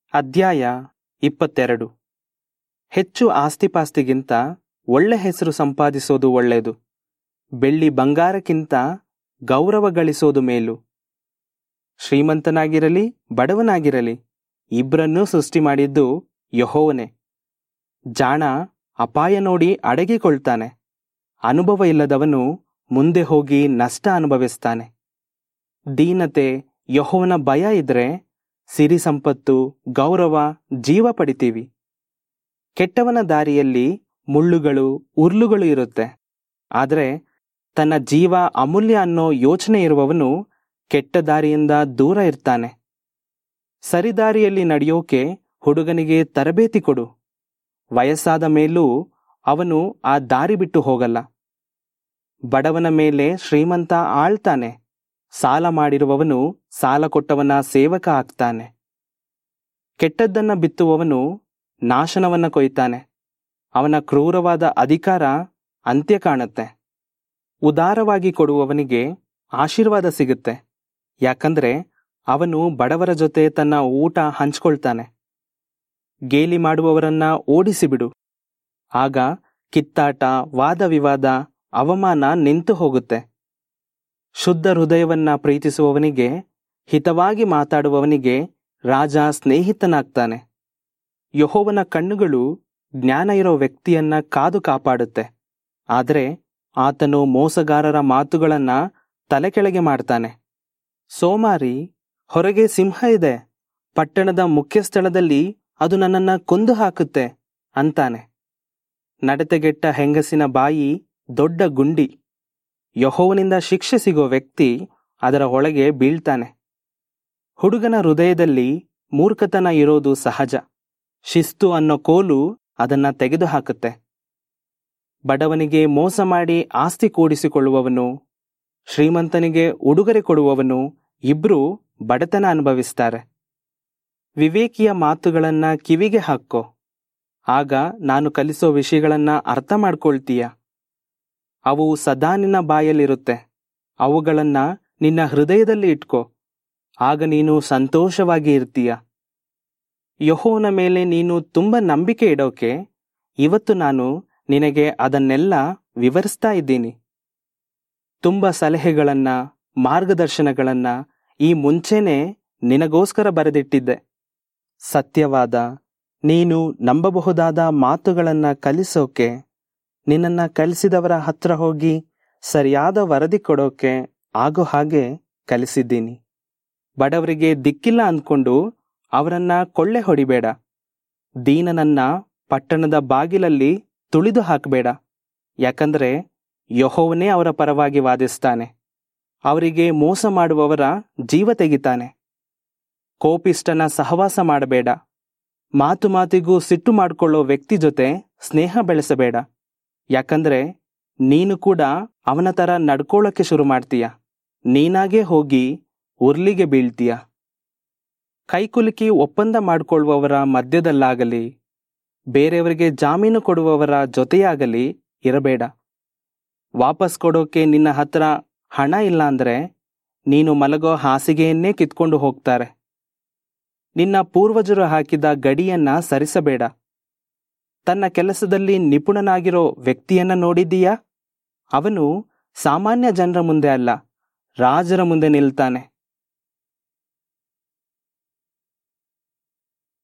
ಅಧ್ಯಾಯ ಇಪ್ಪತ್ತೆರಡು ಹೆಚ್ಚು ಆಸ್ತಿಪಾಸ್ತಿಗಿಂತ ಒಳ್ಳೆ ಹೆಸರು ಸಂಪಾದಿಸೋದು ಒಳ್ಳೆಯದು ಬೆಳ್ಳಿ ಬಂಗಾರಕ್ಕಿಂತ ಗೌರವ ಗಳಿಸೋದು ಮೇಲು ಶ್ರೀಮಂತನಾಗಿರಲಿ ಬಡವನಾಗಿರಲಿ ಇಬ್ಬರನ್ನೂ ಸೃಷ್ಟಿ ಮಾಡಿದ್ದು ಯಹೋವನೇ ಜಾಣ ಅಪಾಯ ನೋಡಿ ಅಡಗಿಕೊಳ್ತಾನೆ ಅನುಭವ ಇಲ್ಲದವನು ಮುಂದೆ ಹೋಗಿ ನಷ್ಟ ಅನುಭವಿಸ್ತಾನೆ ದೀನತೆ ಯಹೋವನ ಭಯ ಇದ್ರೆ ಸಿರಿ ಸಂಪತ್ತು ಗೌರವ ಜೀವ ಪಡಿತೀವಿ ಕೆಟ್ಟವನ ದಾರಿಯಲ್ಲಿ ಮುಳ್ಳುಗಳು ಉರ್ಲುಗಳು ಇರುತ್ತೆ ಆದರೆ ತನ್ನ ಜೀವ ಅಮೂಲ್ಯ ಅನ್ನೋ ಯೋಚನೆ ಇರುವವನು ಕೆಟ್ಟ ದಾರಿಯಿಂದ ದೂರ ಇರ್ತಾನೆ ಸರಿದಾರಿಯಲ್ಲಿ ನಡೆಯೋಕೆ ಹುಡುಗನಿಗೆ ತರಬೇತಿ ಕೊಡು ವಯಸ್ಸಾದ ಮೇಲೂ ಅವನು ಆ ದಾರಿ ಬಿಟ್ಟು ಹೋಗಲ್ಲ ಬಡವನ ಮೇಲೆ ಶ್ರೀಮಂತ ಆಳ್ತಾನೆ ಸಾಲ ಮಾಡಿರುವವನು ಸಾಲ ಕೊಟ್ಟವನ ಸೇವಕ ಆಗ್ತಾನೆ ಕೆಟ್ಟದ್ದನ್ನ ಬಿತ್ತುವವನು ನಾಶನವನ್ನ ಕೊಯ್ತಾನೆ ಅವನ ಕ್ರೂರವಾದ ಅಧಿಕಾರ ಅಂತ್ಯ ಕಾಣುತ್ತೆ ಉದಾರವಾಗಿ ಕೊಡುವವನಿಗೆ ಆಶೀರ್ವಾದ ಸಿಗುತ್ತೆ ಯಾಕಂದ್ರೆ ಅವನು ಬಡವರ ಜೊತೆ ತನ್ನ ಊಟ ಹಂಚ್ಕೊಳ್ತಾನೆ ಗೇಲಿ ಮಾಡುವವರನ್ನ ಓಡಿಸಿಬಿಡು ಆಗ ಕಿತ್ತಾಟ ವಾದ ವಿವಾದ ಅವಮಾನ ನಿಂತು ಹೋಗುತ್ತೆ ಶುದ್ಧ ಹೃದಯವನ್ನ ಪ್ರೀತಿಸುವವನಿಗೆ ಹಿತವಾಗಿ ಮಾತಾಡುವವನಿಗೆ ರಾಜ ಸ್ನೇಹಿತನಾಗ್ತಾನೆ ಯಹೋವನ ಕಣ್ಣುಗಳು ಜ್ಞಾನ ಇರೋ ವ್ಯಕ್ತಿಯನ್ನ ಕಾದು ಕಾಪಾಡುತ್ತೆ ಆದರೆ ಆತನು ಮೋಸಗಾರರ ಮಾತುಗಳನ್ನ ತಲೆಕೆಳಗೆ ಮಾಡ್ತಾನೆ ಸೋಮಾರಿ ಹೊರಗೆ ಸಿಂಹ ಇದೆ ಪಟ್ಟಣದ ಮುಖ್ಯ ಸ್ಥಳದಲ್ಲಿ ಅದು ನನ್ನನ್ನ ಕೊಂದು ಹಾಕುತ್ತೆ ಅಂತಾನೆ ನಡತೆಗೆಟ್ಟ ಹೆಂಗಸಿನ ಬಾಯಿ ದೊಡ್ಡ ಗುಂಡಿ ಯಹೋವನಿಂದ ಶಿಕ್ಷೆ ಸಿಗೋ ವ್ಯಕ್ತಿ ಅದರ ಒಳಗೆ ಬೀಳ್ತಾನೆ ಹುಡುಗನ ಹೃದಯದಲ್ಲಿ ಮೂರ್ಖತನ ಇರೋದು ಸಹಜ ಶಿಸ್ತು ಅನ್ನೋ ಕೋಲು ಅದನ್ನ ತೆಗೆದುಹಾಕುತ್ತೆ ಬಡವನಿಗೆ ಮೋಸ ಮಾಡಿ ಆಸ್ತಿ ಕೂಡಿಸಿಕೊಳ್ಳುವವನು ಶ್ರೀಮಂತನಿಗೆ ಉಡುಗೊರೆ ಕೊಡುವವನು ಇಬ್ರೂ ಬಡತನ ಅನುಭವಿಸ್ತಾರೆ ವಿವೇಕಿಯ ಮಾತುಗಳನ್ನ ಕಿವಿಗೆ ಹಾಕೋ ಆಗ ನಾನು ಕಲಿಸೋ ವಿಷಯಗಳನ್ನ ಅರ್ಥ ಮಾಡ್ಕೊಳ್ತೀಯ ಅವು ಸದಾ ನಿನ್ನ ಬಾಯಲ್ಲಿರುತ್ತೆ ಅವುಗಳನ್ನ ನಿನ್ನ ಹೃದಯದಲ್ಲಿ ಇಟ್ಕೋ ಆಗ ನೀನು ಸಂತೋಷವಾಗಿ ಇರ್ತೀಯ ಯಹೋವನ ಮೇಲೆ ನೀನು ತುಂಬ ನಂಬಿಕೆ ಇಡೋಕೆ ಇವತ್ತು ನಾನು ನಿನಗೆ ಅದನ್ನೆಲ್ಲ ವಿವರಿಸ್ತಾ ಇದ್ದೀನಿ ತುಂಬ ಸಲಹೆಗಳನ್ನ ಮಾರ್ಗದರ್ಶನಗಳನ್ನ ಈ ಮುಂಚೆನೆ ನಿನಗೋಸ್ಕರ ಬರೆದಿಟ್ಟಿದ್ದೆ ಸತ್ಯವಾದ ನೀನು ನಂಬಬಹುದಾದ ಮಾತುಗಳನ್ನ ಕಲಿಸೋಕೆ ನಿನ್ನನ್ನ ಕಲಿಸಿದವರ ಹತ್ರ ಹೋಗಿ ಸರಿಯಾದ ವರದಿ ಕೊಡೋಕೆ ಆಗೋ ಹಾಗೆ ಕಲಿಸಿದ್ದೀನಿ ಬಡವರಿಗೆ ದಿಕ್ಕಿಲ್ಲ ಅಂದ್ಕೊಂಡು ಅವರನ್ನ ಕೊಳ್ಳೆ ಹೊಡಿಬೇಡ ದೀನನನ್ನ ಪಟ್ಟಣದ ಬಾಗಿಲಲ್ಲಿ ತುಳಿದು ಹಾಕಬೇಡ ಯಾಕಂದ್ರೆ ಯಹೋವನೇ ಅವರ ಪರವಾಗಿ ವಾದಿಸ್ತಾನೆ ಅವರಿಗೆ ಮೋಸ ಮಾಡುವವರ ಜೀವ ತೆಗಿತಾನೆ ಕೋಪಿಷ್ಟನ ಸಹವಾಸ ಮಾಡಬೇಡ ಮಾತು ಮಾತಿಗೂ ಸಿಟ್ಟು ಮಾಡಿಕೊಳ್ಳೋ ವ್ಯಕ್ತಿ ಜೊತೆ ಸ್ನೇಹ ಬೆಳೆಸಬೇಡ ಯಾಕಂದ್ರೆ ನೀನು ಕೂಡ ಅವನ ತರ ನಡ್ಕೊಳ್ಳೋಕೆ ಶುರು ಮಾಡ್ತೀಯ ನೀನಾಗೇ ಹೋಗಿ ಉರ್ಲಿಗೆ ಬೀಳ್ತೀಯ ಕೈಕುಲುಕಿ ಒಪ್ಪಂದ ಮಾಡಿಕೊಳ್ಳುವವರ ಮಧ್ಯದಲ್ಲಾಗಲಿ ಬೇರೆಯವರಿಗೆ ಜಾಮೀನು ಕೊಡುವವರ ಜೊತೆಯಾಗಲಿ ಇರಬೇಡ ವಾಪಸ್ ಕೊಡೋಕೆ ನಿನ್ನ ಹತ್ರ ಹಣ ಇಲ್ಲ ಅಂದ್ರೆ ನೀನು ಮಲಗೋ ಹಾಸಿಗೆಯನ್ನೇ ಕಿತ್ಕೊಂಡು ಹೋಗ್ತಾರೆ ನಿನ್ನ ಪೂರ್ವಜರು ಹಾಕಿದ ಗಡಿಯನ್ನ ಸರಿಸಬೇಡ ತನ್ನ ಕೆಲಸದಲ್ಲಿ ನಿಪುಣನಾಗಿರೋ ವ್ಯಕ್ತಿಯನ್ನ ನೋಡಿದ್ದೀಯಾ ಅವನು ಸಾಮಾನ್ಯ ಜನರ ಮುಂದೆ ಅಲ್ಲ ರಾಜರ ಮುಂದೆ ನಿಲ್ತಾನೆ